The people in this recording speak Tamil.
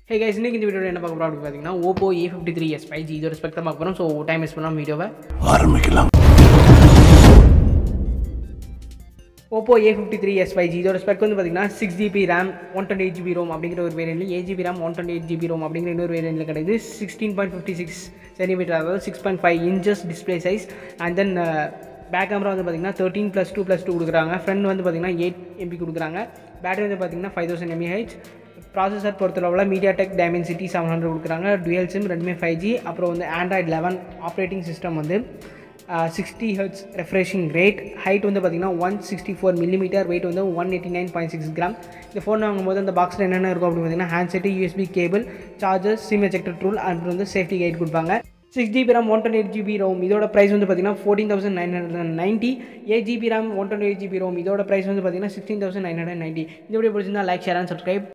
ஹே கைஸ் இன்னைக்கு இந்த வீடியோவில் என்ன பார்க்க போகிறோம் அப்படின்னு பார்த்தீங்கன்னா Oppo A fifty three S five G இதோட ஸ்பெக்ட் தான் பார்க்க போகிறோம் ஸோ டைம் மிஸ் பண்ணாமல் வீடியோவை ஆரம்பிக்கலாம் Oppo A fifty three S five G இதோட ஸ்பெக் வந்து பார்த்தீங்கன்னா six GB RAM one twenty eight GB ROM அப்படிங்கிற ஒரு வேரியன்ட்ல eight GB RAM one twenty eight GB ROM அப்படிங்கிற இன்னொரு வேரியன்ட்ல கிடையாது sixteen point fifty six centimeter அதாவது six point five inches display size and then back camera வந்து பார்த்தீங்கன்னா thirteen plus two plus two கொடுக்குறாங்க ஃப்ரண்ட் வந்து பார்த்தீங்கன்னா எயிட் எம்பி கொடுக்குறாங்க பேட்டரி வந்து பார்த்தீங்கன்னா ஃபைவ் தௌசண்ட் எம்ஏஹெச் ப்ராசஸர் பொறுத்தளவில் MediaTek Dimensity seven hundred கொடுக்குறாங்க டுவெல் சிம் ரெண்டுமே ஃபைவ் ஜி அப்புறம் வந்து ஆண்ட்ராய்ட் லெவன் ஆப்ரேட்டிங் சிஸ்டம் வந்து sixty hertz refreshing rate height வந்து பார்த்திங்கன்னா one sixty four millimeter weight வந்து one eighty nine point six gram இந்த ஃபோன் வாங்கும்போது அந்த பாக்ஸில் என்னென்ன இருக்கும் அப்படின்னு பார்த்தீங்கன்னா handset USB cable charger sim ejector tool அப்புறம் வந்து சேஃப்டி கைட் கொடுப்பாங்க six GB RAM one twenty eight GB ROM இதோட ப்ரைஸ் வந்து பார்த்தீங்கன்னா fourteen thousand nine hundred and ninety eight GB RAM one twenty eight GB ROM இதோட ப்ரைஸ் வந்து பார்த்தீங்கன்னா sixteen thousand nine hundred ninety இந்த வீடியோ பிடிச்சிருந்தா லைக் ஷேர் அண்ட் சப்ஸ்கிரைப்